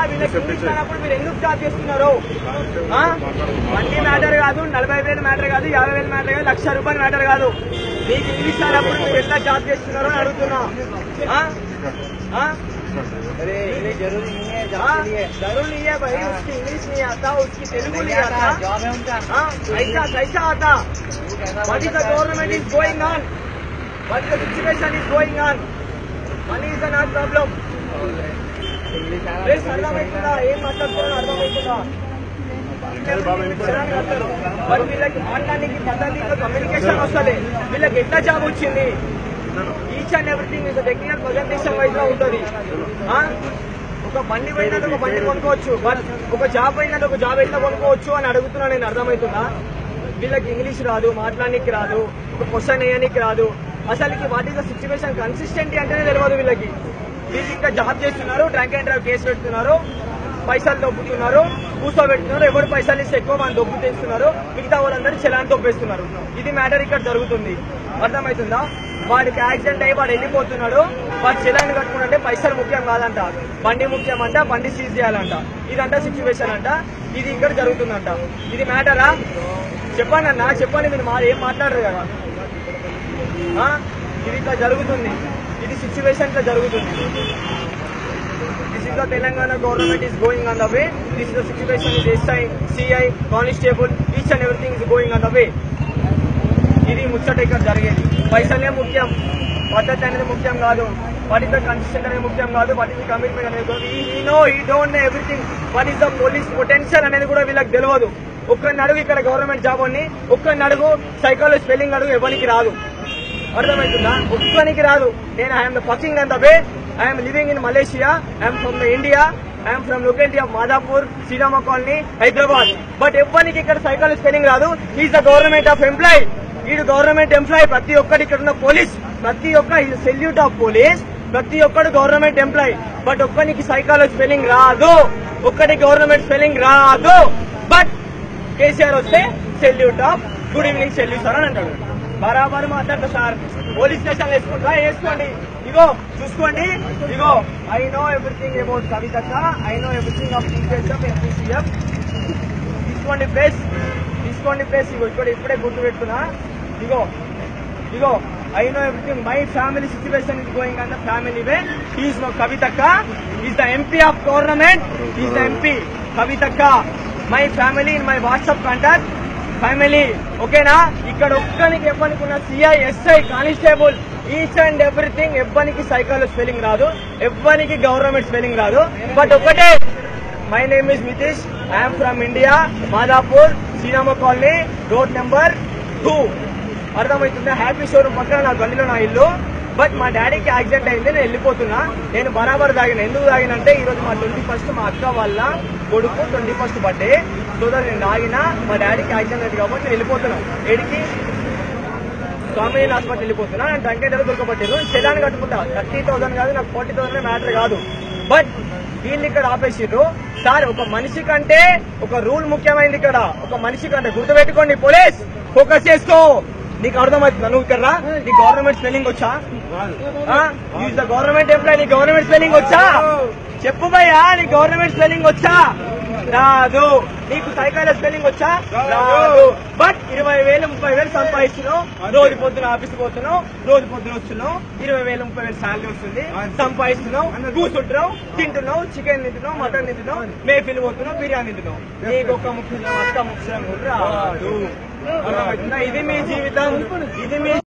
వీళ్ళకి ఇంగ్లీష్ రానప్పుడు మీరు ఎందుకు జాబ్ చేస్తున్నారు ఆ? వడ్డీ మ్యాటర్ కాదు నలభై వేలు మ్యాటర్ కాదు యాభై వేలు మ్యాటర్ కాదు లక్ష రూపాయలు మ్యాటర్ కాదు మీకు ఇంగ్లీష్ రానప్పుడు మీరు ఎట్లా జాబ్ చేస్తున్నారో అని అడుగుతున్నా ఆ? ఆ? अरे ये जरूरी नहीं है जॉब हाँ, के लिए जरूर नहीं है भाई उसकी इंग्लिश नहीं आता उसकी तेलुगु नहीं नहीं आता आता जॉब है उनका हाँ, कैसा कैसा आता वो कैसा What is the government is going on? What is the situation is going on? Money is not problem. English आना ప్లేస్ అర్థమవుతుందా ఏం మాట్లాడుతున్నా అర్థమవుతుందా మరి వీళ్ళకి మాట్లాడడానికి పద్ధతిలో కమ్యూనికేషన్ వస్తుంది వీళ్ళకి ఎట్లా జాబ్ వచ్చింది each and everything is technical presentation wise లో ఉంటుంది ఆ? ఒక బండి పోయినట్టు ఒక బండి కొనుక్కోవచ్చు బట్ ఒక జాబ్ పోయినట్టు ఒక జాబ్ ఎట్లా కొనుక్కోవచ్చు అని అడుగుతున్నా నేను అర్థమవుతుందా వీళ్ళకి ఇంగ్లీష్ రాదు మాట్లాడడానికి రాదు ఒక క్వశ్చన్ వేయడానికి రాదు అసలుకి what is the situation consistency అంటేనే తెలియదు వీళ్ళకి వీళ్ళు ఇంకా జాబ్ చేస్తున్నారు డ్రంక్ అండ్ డ్రైవ్ కేసు పెడుతున్నారు పైసలు దొబ్బుతున్నారు కూర్చోబెడుతున్నారు ఎవరు పైసలు ఇస్తే ఎక్కువ మనం దొబ్బు చేస్తున్నారు మిగతా వాళ్ళందరూ చలాన్ దొబ్బేస్తున్నారు ఇది మ్యాటర్ ఇక్కడ జరుగుతుంది అర్థమవుతుందా వాడికి యాక్సిడెంట్ అయ్యి వాడు వెళ్ళిపోతున్నాడు వాడు చలాన్ కట్టుకుంటే పైసలు ముఖ్యం కాదంట బండి ముఖ్యం అంట బండి సీజ్ చేయాలంట ఇదంతా సిచ్యువేషన్ అంట ఇది ఇక్కడ జరుగుతుందంట ఇది మ్యాటరా చెప్పండి అన్న చెప్పండి మీరు మా ఏం మాట్లాడరు కదా ఆ? ఇది ఇట్లా జరుగుతుంది ఇది సిచ్యువేషన్ ఇట్లా జరుగుతుంది this is the Telangana government is going on the way this is the situation is SI CI constable each and everything is going on the way ఇది ముచ్చట ఇక్కడ జరిగేది పైసలే ముఖ్యం పద్ధతి అనేది ముఖ్యం కాదు వాట్ ఇస్ ద కన్సిస్టెంట్ అనేది ముఖ్యం కాదు వాట్ ఇస్ ద కమిట్మెంట్ అనేది ఈ నో ఈ don't know everything what is the police potential అనేది కూడా వీళ్ళకి తెలియదు ఒక్కరిని అడుగు ఇక్కడ గవర్నమెంట్ జాబ్ అని ఒక్కరిని అడుగు సైకాలజీ స్పెల్లింగ్ అడుగు ఎవరికి రాదు అర్థమవుతుందా ఒక్కనికి రాదు నేను I'm the fucking and the way I'm living in Malaysia I'm from the India I'm from locality of Madhapur Srirama colony Hyderabad but ఎవ్వరికి ఇక్కడ సైకాలజీ స్పెల్లింగ్ రాదు is the government of employ ఈడు గవర్నమెంట్ ఎంప్లాయ్ ప్రతి ఒక్కటి ఇక్కడ ఉన్న పోలీస్ ప్రతి ఒక్క సెల్యూట్ ఆఫ్ పోలీస్ ప్రతి ఒక్కడు గవర్నమెంట్ ఎంప్లాయ్ బట్ ఒక్కనికి సైకాలజీ స్పెల్లింగ్ రాదు ఒక్కటి గవర్నమెంట్ స్పెల్లింగ్ రాదు బట్ కేసీఆర్ వస్తే salute of good evening salute sir అని అంటాడు బరాబర్ మాట్లాడతా సార్ పోలీస్ స్టేషన్ వేసుకుంటా వేసుకోండి ఇగో చూసుకోండి ఇగో ఐ నో ఎవ్రీథింగ్ అబౌట్ కవితక్క I know everything of teachers MPCF తీసుకోండి ప్లేస్ తీసుకోండి ప్లేస్ ఇగో ఇక్కడ ఇప్పుడే గుర్తు పెట్టుకున్నా ఇగో ఇగో I know everything my family situation is going on the family way is no కవితక్క is the MP of government is the MP కవితక్క my family in my WhatsApp contact family ఓకేనా ఇక్కడ ఒక్కనికి ఎవ్వనికి ఉన్న CI SI constable each and everything ఎవ్వనికి psychology spelling రాదు ఎవ్వనికి government spelling రాదు బట్ ఒకటే my name is Nitish I'm from India Madhapur Srirama colony road number two అర్థమవుతుందా హ్యాపీ షోరూమ్ పక్కన నా గల్లీలో నా ఇల్లు బట్ మా డాడీకి యాక్సిడెంట్ అయింది నేను వెళ్ళిపోతున్నా నేను బరాబర్ తాగిన ఎందుకు తాగినంటే ఈ రోజు మా ట్వంటీ ఫస్ట్ మా అక్క వాళ్ళ కొడుకు twenty first birthday so that నేను తాగిన మా డాడీకి యాక్సిడెంట్ అయింది కాబట్టి నేను వెళ్ళిపోతున్నా ఏడికి స్వామి హాస్పిటల్ వెళ్ళిపోతున్నా నేను టంకేట్ దొరకబట్టాను సెలాన్ కట్టుకుంటా థర్టీ థౌసండ్ కాదు నాకు ఫార్టీ థౌసండ్ మ్యాటర్ కాదు బట్ వీళ్ళు ఇక్కడ ఆపేసిర్రు సార్ ఒక మనిషి కంటే ఒక రూల్ ముఖ్యమైనది ఇక్కడ ఒక మనిషి కంటే గుర్తుపెట్టుకోండి పోలీస్ ఫోకస్ చేసుకో నీకు అర్థమవుతుందా నువ్వు ఇక్కడ రా? నీ గవర్నమెంట్ స్పెల్లింగ్ వచ్చా యూజ్ ద గవర్నమెంట్ ఎంప్లాయ్ నీ గవర్నమెంట్ స్పెల్లింగ్ వచ్చా చెప్పు భయ్యా నీ గవర్నమెంట్ స్పెల్లింగ్ వచ్చా రాదు నీకు సైకాలజీ స్పెల్లింగ్ వచ్చా రాదు బట్ ఇరవై వేలు ముప్పై వేలు సంపాదిస్తున్నావు రోజు పొద్దున ఆఫీస్ పోతున్నావు రోజు పొద్దున వస్తున్నావు ఇరవై వేలు ముప్పై వేలు శాలరీ వస్తుంది సంపాదిస్తున్నావు కూర్చుంటున్నావు తింటున్నావు చికెన్ తింటున్నావు మటన్ తింటున్నావు మేఫిల్ పోతున్నావు బిర్యానీ తింటున్నావు నీకు ఒక ముఖ్యం అక్క ముఖ్యం రాదు అర్థమవుతుందా? ఇది మీ జీవితం ఇది మీ